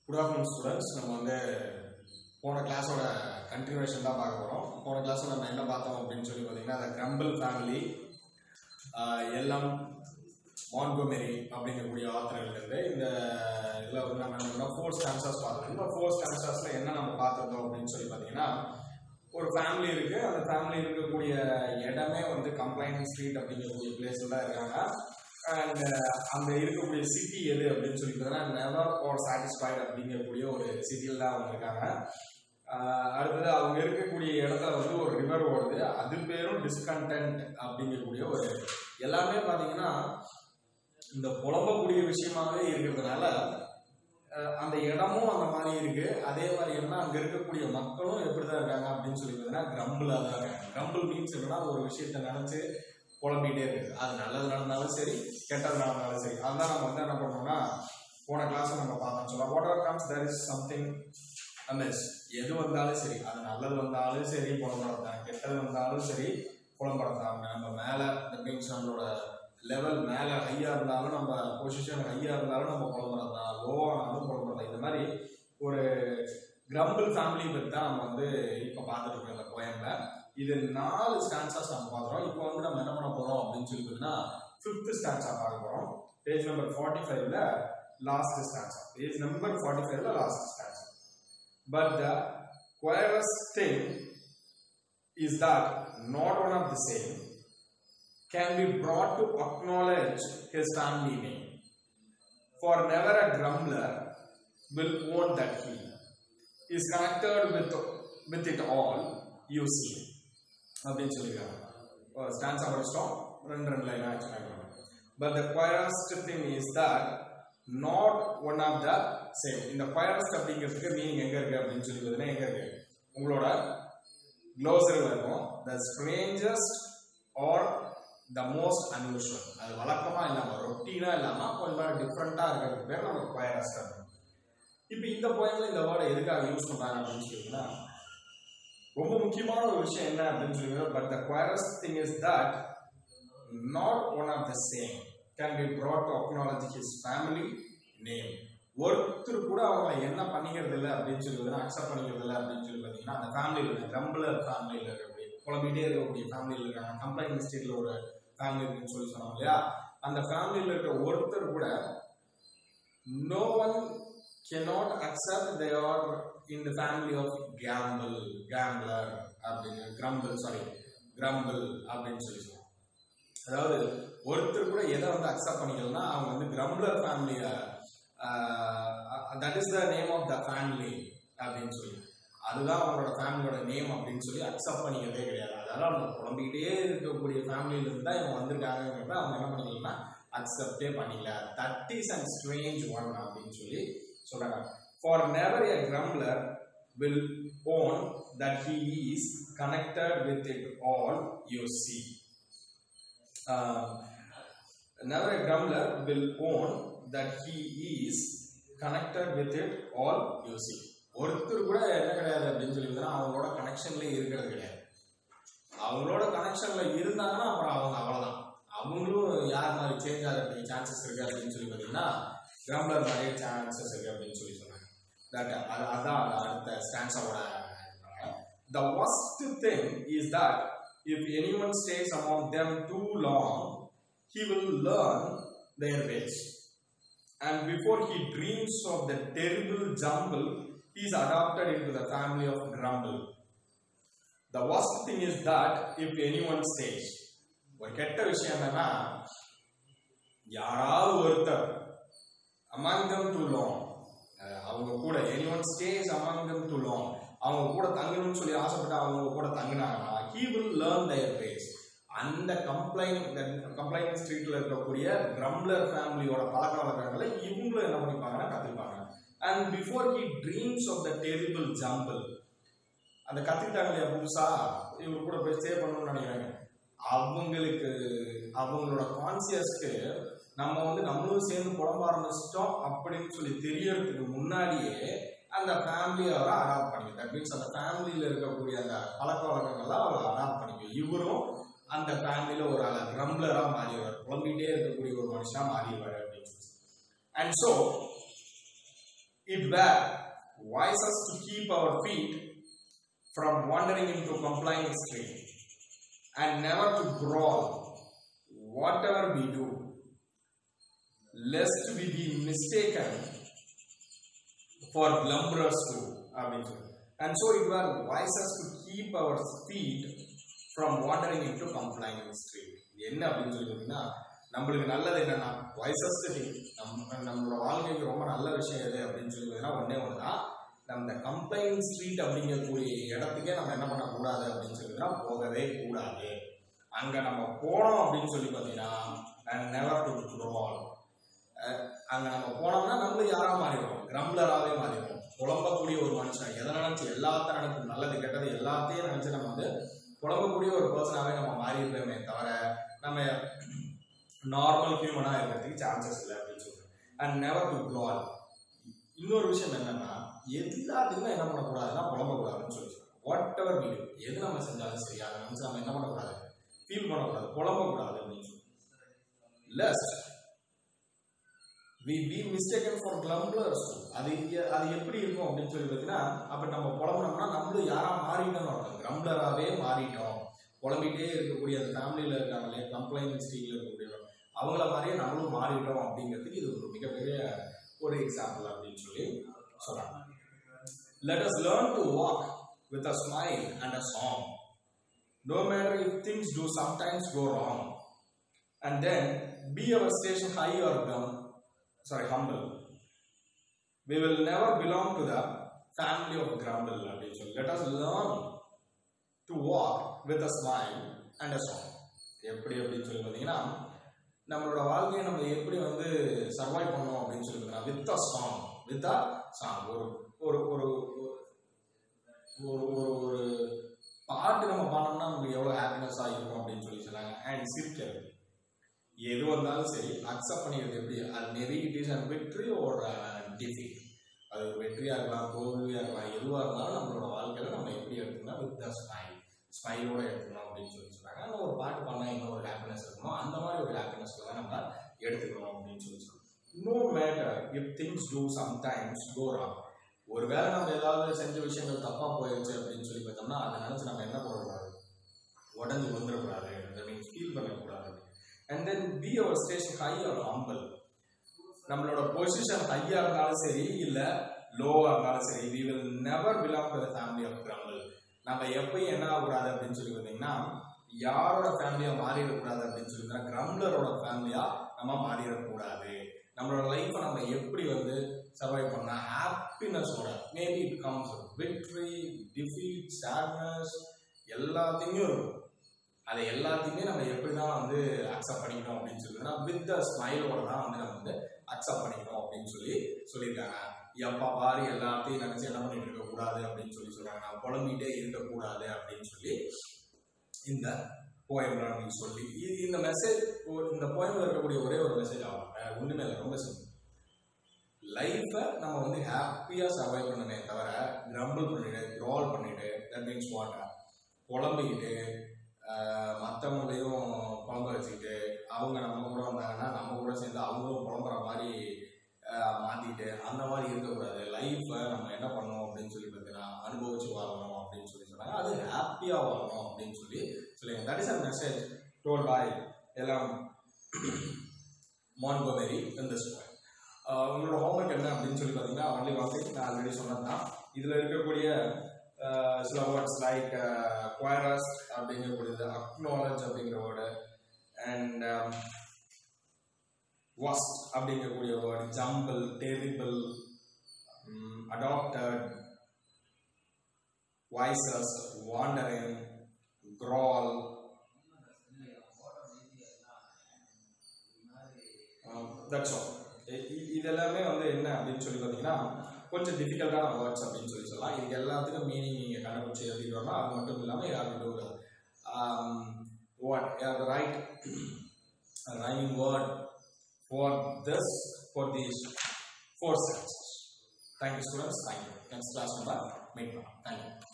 Good afternoon students நம்ம வந்து போன கிளாஸோட கண்டினியூஷன் தான் பார்க்க போகிறோம் போன கிளாஸில் நம்ம என்ன பார்த்தோம் அப்படின்னு சொல்லி பார்த்தீங்கன்னா அந்த கிரம்பிள் ஃபேமிலி எல்லாம் மான்கோமெரி அப்படிங்கக்கூடிய ஆத்திரங்கள்லேருந்து இந்த இதில் வந்து நம்ம என்ன பண்ணோம் ஃபோர் ஸ்டான்சர்ஸ் பார்த்தோம் இந்த ஃபோர் ஸ்டான்சர்ஸில் என்ன நம்ம பார்த்துருந்தோம் அப்படின்னு சொல்லி பார்த்தீங்கன்னா ஒரு ஃபேமிலி இருக்கு அந்த ஃபேமிலி இருக்கக்கூடிய இடமே வந்து கம்ப்ளைண்ட் ஸ்ட்ரீட் அப்படிங்கக்கூடிய பிளேஸில் தான் இருக்காங்க அண்ட் அங்க இருக்கக்கூடிய சிட்டி எது அப்படின்னு சொல்லி பார்த்தீங்கன்னா நெவர் ஆர் சாட்டிஸ்ஃபைட் அப்படிங்கக்கூடிய ஒரு சிட்டியில் தான் அவங்க இருக்காங்க ஆஹ் அடுத்தது அவங்க இருக்கக்கூடிய இடத்துல வந்து ஒரு ரிவர் ஓடுது அது பேரும் டிஸ்கண்டென்ட் அப்படிங்கக்கூடிய ஒரு எல்லாமே பார்த்தீங்கன்னா இந்த புலம்பக்கூடிய விஷயமாவே இருக்கிறதுனால அஹ் அந்த இடமும் அந்த மாதிரி இருக்கு அதே மாதிரி என்ன அங்க இருக்கக்கூடிய மக்களும் எப்படிதான் இருக்காங்க அப்படின்னு சொல்லி பார்த்தீங்கன்னா கிரம்பிளா தான் இருக்காங்க கிரம்பிள் மீன்ஸ் என்னன்னா ஒரு விஷயத்த நினைச்சு புலம்பிகிட்டே இருக்கு அது நல்லது நடந்தாலும் சரி கெட்டது நடந்தாலும் சரி அதுதான் நம்ம வந்து என்ன பண்ணோம்னா போன கிளாஸ் நம்ம பார்த்தோம் சொல்லலாம் whatever comes there is something amiss எது வந்தாலும் சரி அது நல்லது வந்தாலும் சரி புலம்படத்தான் கெட்டது வந்தாலும் சரி புலம்படத்தான் நம்ம மேலே இந்த மீன்ஸ் நம்மளோட லெவல் மேலே ஹையாக இருந்தாலும் நம்ம பொசிஷன் ஹையாக இருந்தாலும் நம்ம புலம்புறது தான் லோவானாலும் புலம்புறது இந்த மாதிரி ஒரு கிரம்பிள் ஃபேமிலி பற்றி தான் நம்ம வந்து இப்போ பார்த்துட்டு இருக்கோம் இந்த போயம்ல இது நாலு ஸ்டான்ஸாஸ் நம்ம பார்க்குறோம் இப்போ வந்து நம்ம என்ன பண்ண போகிறோம் அப்படின்னு சொல்லி பார்த்தீங்கன்னா ஃபிஃப்த் ஸ்டான்ஸா பார்க்க போகிறோம் பேஜ் நம்பர் ஃபார்ட்டி ஃபைவ்ல last stanza page number forty ஃபைவ்ல last stanza but the queerest thing is that not one of the same can be brought to acknowledge his family name. For never a grumbler will own that he is connected with, with it all you see. அப்படின்னு சொல்லியிருக்காங்க stanza படிச்சிட்டோம் ரெண்டு ரெண்டு line ஆச்சு but the queerest thing is that not one of the same இந்த queerest அப்படிங்கிறதுக்கு meaning எங்க இருக்கு அப்படின்னு சொல்லி பார்த்தீங்கன்னா எங்க இருக்கு உங்களோட க்ளோசரில் இருக்கும் the strangest are the most unusual அது வழக்கமாக இல்லாமல் ரொட்டீனாக இல்லாமல் கொஞ்சம் டிஃப்ரெண்ட்டாக இருக்கிறது பேர் நம்ம குவரஸ்ட் அப்படின்னு இப்போ இந்த பாயிண்ட்ல இந்த வேர்டை எதுக்காக யூஸ் பண்ணுறாங்க அப்படின்னு சொல்லிங்கன்னா ரொம்ப முக்கியமான ஒரு விஷயம் என்ன அப்படின்னு சொல்லி but the queerest thing is that not one of the same can be brought to acknowledge his family name ஒருத்தர் கூட அவங்க என்ன பண்ணிக்கிறது இல்லை அப்படின்னு சொல்லி அக்செப்ட் பண்ணிக்கிறது இல்லை அப்படின்னு சொல்லி பார்த்தீங்கன்னா அந்த ஃபேமிலியில் இருக்க கிரம்பிளர் ஃபேமிலியில் இருக்கக்கூடிய குழம்பிட்டே இருக்கக்கூடிய ஃபேமிலியில் இருக்காங்க கம்ப்ளைண்ட் ஸ்டேட்டில் ஒரு ஃபேமிலி இருக்குன்னு சொல்லி சொன்னோம் இல்லையா அந்த ஃபேமிலியில் இருக்கிற ஒருத்தர் கூட no one cannot accept they are in the family of gamble gambler அப்படின்னு grumble சாரி grumble அப்படின்னு சொல்லி சொல்லுவோம் அதாவது ஒருத்தர் கூட எதை வந்து அக்செப்ட் பண்ணிக்கலன்னா அவங்க வந்து கிரம்லர் ஃபேமிலிய that is the name of the family அப்படின்னு சொல்லி அதுதான் அவங்களோட ஃபேமிலியோட நேம் அப்படின்னு சொல்லி அக்செப்ட் பண்ணிக்கிறதே கிடையாது அதனால அவங்க குழம்பிக்கிட்டே இருக்கக்கூடிய ஃபேமிலியில இருந்து தான் இவங்க வந்திருக்காங்கிறத அவங்க என்ன பண்ணிக்கலன்னா அக்செப்டே பண்ணிக்கல that is and strange one அப்படின்னு சொல்லி சொல்றாங்க for never a grumbler will own that he is connected with it all you see never a grumbler will own that he is connected with it all you see ஒருத்தர் கூட என்ன கிடையாது அப்படின்னு சொல்லி அவங்களோட கனெக்ஷன்ல இருக்கிறது கிடையாது அவங்களோட கனெக்ஷன்ல இருந்தாங்கன்னா அப்புறம் அவங்க அவ்வளவுதான் அவங்களும் யார் மாதிரி சேஞ்ச் ஆகிறதுக்கு சான்சஸ் இருக்கு அப்படின்னு சொல்லி பார்த்தீங்கன்னா கிராம்லர் நிறைய சான்சஸ் இருக்கு அப்படின்னு சொல்லி சொன்னாங்க தட் அது அதான் அடுத்த ஸ்டான்ஸோட the worst thing is that if any one stays among them too long he will learn their ways and before he dreams of the terrible jumble he is adopted into the family of grumble. The worst thing is that if anyone stays, ஒரு கெட்ட விஷயம் என்னன்னா யாராவது ஒருத்தர் among them too long அவங்க கூட any one stays among them too long அவங்க கூட தங்கணும்னு சொல்லி ஆசைப்பட்டு அவங்க கூட தங்கினாங்கன்னா he will learn their ways அந்த கம்ப்ளைண்ட் கம்ப்ளைண்ட் ஸ்ட்ரீட்ல இருக்கக்கூடிய ட்ரம்லர் ஃபேமிலியோட பழக்க வழக்கங்களை இவங்களும் என்ன பண்ணிப்பாங்கன்னா கத்துப்பாங்க and before he dreams of the terrible jumble அந்த கத்திட்டாங்க இல்லையா புதுசா இவர் கூட போய் ஸ்டே பண்ணணும்னு நினைக்கிறாங்க அவங்களுக்கு அவங்களோட கான்சியஸ்க்கு நம்ம வந்து நம்மளும் சேர்ந்து புலம்ப ஆரம்பிச்சிட்டோம் அப்படின்னு சொல்லி தெரியறதுக்கு முன்னாடியே அந்த ஃபேமிலியை அவரை அடாப்ட் பண்ணிக்க தட் மீன்ஸ் அந்த ஃபேமிலியில் இருக்கக்கூடிய அந்த பழக்க வழக்கங்கள்லாம் அவரை அடாப்ட் பண்ணிக்க இவரும் அந்த ஃபேமிலியில் ஒரு கிரம்லராக மாறிடுவார் புலம்பிகிட்டே இருக்கக்கூடிய ஒரு மனுஷனாக மாறிடுவார் அப்படின்னு சொல்லி and so it were wisest to keep our feet from wandering into complying stream and never to growl whatever we do lest we be mistaken for glumberers too அப்படின்னு சொல்லி and so it were wisest to keep our feet from wandering into complying stream இது என்ன அப்படின்னு சொல்லி பார்த்தீங்கன்னா நம்மளுக்கு நல்லது என்னன்னா வைசஸ்ட் திங் நம்ம நம்மளோட வாழ்க்கைக்கு ரொம்ப நல்ல விஷயம் எது அப்படின்னு சொல்லி பார்த்தீங்கன்னா ஒன்றே ஒன்று தான் நம்ம இந்த கம்ப்ளைண்ட் ஸ்ட்ரீட் அப்படிங்கக்கூடிய இடத்துக்கே நம்ம என்ன பண்ணக்கூடாது அப்படின்னு சொல்லினா போகவே கூடாது அங்கே நம்ம போனோம் அப்படின்னு சொல்லி பார்த்தீங்கன்னா நெவர் டு க்ரோல் அங்கே நம்ம போனோம்னா நம்மளும் யாராக மாறிடுவோம் கிரம்லராகவே மாறிடுவோம் புலம்பக்கூடிய ஒரு மனுஷன் எதை நினச்சி எல்லாத்தையும் நினைச்சு நல்லது கெட்டது எல்லாத்தையும் நினச்சி நம்ம வந்து புலம்பக்கூடிய ஒரு பர்சனாகவே நம்ம மாறிடுவோமே தவிர நம்ம நார்மல் ஹியூமனாக இருக்கிறதுக்கு சான்சஸ் இல்லை அப்படின்னு சொல்றேன் அண்ட் நெவர் டு க்ரோல் இன்னொரு விஷயம் என்னன்னா எல்லாத்துக்குமே என்ன பண்ணக்கூடாதுன்னா புலம்பக்கூடாதுன்னு சொல்லி வாட் எவர் வீடு எது நம்ம செஞ்சாலும் சரி அதை நினச்சி நம்ம என்ன பண்ணக்கூடாது ஃபீல் பண்ணக்கூடாது புலம்பக்கூடாது அப்படின்னு சொல்லி lest we be mistaken for grumblers அது எ- அது எப்படி இருக்கும் அப்படின்னு சொல்லி பார்த்தீங்கன்னா அப்போ நம்ம புலம்புனோம்னா நம்மளும் யாரா மாறிட்டோம்னு அர்த்தம் கிரம்ப்ளராகவே மாறிட்டோம் புலம்பிட்டே இருக்கக்கூடிய அந்த ஃபேமிலியில் இருக்காங்களே கம்ப்ளைண்ட் ஸ்டீலில் இருக்கக்கூடிய அவங்கள மாதிரியே நம்மளும் மாறிட்டோம் அப்படிங்கிறதுக்கு இது ஒரு மிகப்பெரிய ஒரு எக்ஸாம்பிள் அப்படின்னு சொல்லி சொல்றாங்க let us learn to walk with a smile and a song no matter if things do sometimes go wrong and then be our station high or down sorry humble we will never belong to the family of grumble அப்படின்னு சொல்லி let us learn to walk with a smile and a song எப்படி அப்படின்னு சொல்லி பார்த்தீங்கன்னா நம்மளோட வாழ்க்கையை நம்ம எப்படி வந்து சர்வைவ் பண்ணோம் அப்படின்னு சொல்லி பார்த்தீங்கன்னா with a song with a song ஒரு ஒரு ஒரு ஒரு ஒரு ஒரு பாட்டு நம்ம பாடணும்னா நமக்கு எவ்வளோ ஹாப்பினஸ்ஸாக இருக்கும் அப்படின்னு சொல்லி சொன்னாங்க அண்ட் சிரிக்கிறது எது வந்தாலும் சரி அக்செப்ட் பண்ணிக்கிறது எப்படி அது மேபி இட் இஸ் அண்ட் வெற்றி ஒரு டிஃபீட் அது ஒரு வெற்றியாக இருக்கலாம் தோல்வியாக இருக்கலாம் எதுவாக இருந்தாலும் நம்மளோட வாழ்க்கையில் நம்ம எப்படி எடுத்துக்கணும் வித் த ஸ்மைல் ஸ்மைலோட எடுத்துக்கணும் அப்படின்னு சொல்லி சொன்னாங்க அந்த ஒரு பாட்டு பண்ணால் இன்னும் ஒரு ஹாப்பினஸ் இருக்கணும் அந்த மாதிரி ஒரு ஹாப்பினஸ்ல தான் நம்ம எடுத்துக்கணும் அப்படின்னு சொல்லி சொன்னாங்க no matter if things do sometimes go wrong ஒருவேளை நம்ம ஏதாவது செஞ்ச விஷயங்கள் தப்பாக போயிடுச்சு அப்படின்னு சொல்லி பார்த்தோம்னா அதை நினச்சி நம்ம என்ன பண்ணக்கூடாது உடஞ்சி வந்துடக்கூடாது அதை மீன்ஸ் ஃபீல் பண்ணக்கூடாது and then be our station high or humble நம்மளோட பொசிஷன் ஹையா இருந்தாலும் சரி இல்ல லோவா இருந்தாலும் சரி we will never belong to the family of grumble நம்ம எப்பயும் என்ன ஆகக்கூடாது அப்படின்னு சொல்லி பார்த்தீங்கன்னா யாரோட ஃபேமிலியா மாறிடக்கூடாது அப்படின்னு சொல்லி கிரம்லரோட ஃபேமிலியா நம்ம மாறிடக்கூடாது நம்மளோட லைஃப்பை நம்ம எப்படி வந்து சர்வை பண்ணா ஹாப்பினஸோட maybe it comes victory defeat sadness எல்லாத்தையுமே இருக்கும் அதை எல்லாத்தையுமே நம்ம எப்படி தான் வந்து அக்செப்ட் பண்ணிக்கணும் அப்படின்னு சொல்லினா வித் த ஸ்மைலோட தான் வந்து நம்ம வந்து அக்செப்ட் பண்ணிக்கணும் அப்படின்னு சொல்லி சொல்லியிருக்காங்க எப்பா பாரு எல்லாத்தையும் நினைச்சு என்ன பண்ணிட்டு இருக்க கூடாது அப்படின்னு சொல்லி சொல்றாங்க நான் புலம்பிட்டே இருக்கக்கூடாது அப்படின்னு சொல்லி இந்த போயம்ல அப்படின்னு சொல்லி இ- இந்த மெசேஜ் இந்த போயம்ல இருக்கக்கூடிய ஒரே ஒரு மெசேஜ் ஆகும் வேற ஒண்ணுமே இல்லை ரொம்ப சிம்பிள் லைஃப்பை நம்ம வந்து ஹாப்பியாக சர்வை பண்ணனே தவிர கிரம்பிள் பண்ணிட்டு க்ரால் பண்ணிட்டு தட் மீன்ஸ் வாட்டர் புலம்பிக்கிட்டு மற்றவங்களையும் புலம்ப வச்சுக்கிட்டு அவங்க நம்ம கூட வந்தாங்கன்னா நம்ம கூட சேர்ந்து அவங்களும் புலம்புற மாதிரி ஆஹ், மாத்திட்டு அந்த மாதிரி இருக்கக்கூடாது லைஃப்பை நம்ம என்ன பண்ணணும் அப்படின்னு சொல்லி பார்த்தீங்கன்னா அனுபவிச்சு வாழணும் அப்படின்னு சொல்லி சொன்னாங்க அது ஹாப்பியாக வாழணும் அப்படின்னு சொல்லி சொல்லுங்க that is a message told by எல்லாம் மான்கோமெரி in this point. ஆஹ் உங்களோட ஹோம்ஒர்க் என்ன அப்படின்னு சொல்லி பார்த்தீங்கன்னா ஒன்லி ஒன் திங் நான் ஆல்ரெடி சொன்னது தான் இதில் இருக்கக்கூடிய ஆஹ் சில வேர்ட்ஸ் லைக் குவாரஸ் அப்படிங்கக்கூடியது அக்னாலஜ் அப்படிங்கிற வேர்டு அண்ட் வாஸ்ட் அப்படிங்கக்கூடிய word jumble terrible adopted voices wandering crawl that's all இது எல்லாமே வந்து என்ன அப்படின்னு சொல்லி பார்த்தீங்கன்னா கொஞ்சம் டிஃபிகல்ட்டான வேர்ட்ஸ் அப்படின்னு சொல்லி சொல்லலாம் இதுக்கு எல்லாத்துக்கும் மீனிங் நீங்கள் கண்டுபிடிச்சி எழுதிட்டு வரலாம் அது மட்டும் இல்லாமல் யாருக்கு ஒரு what right rhyming word for this for these four sense thank you students thank you next class நம்ம மீட் பண்ணலாம் தேங்க்யூ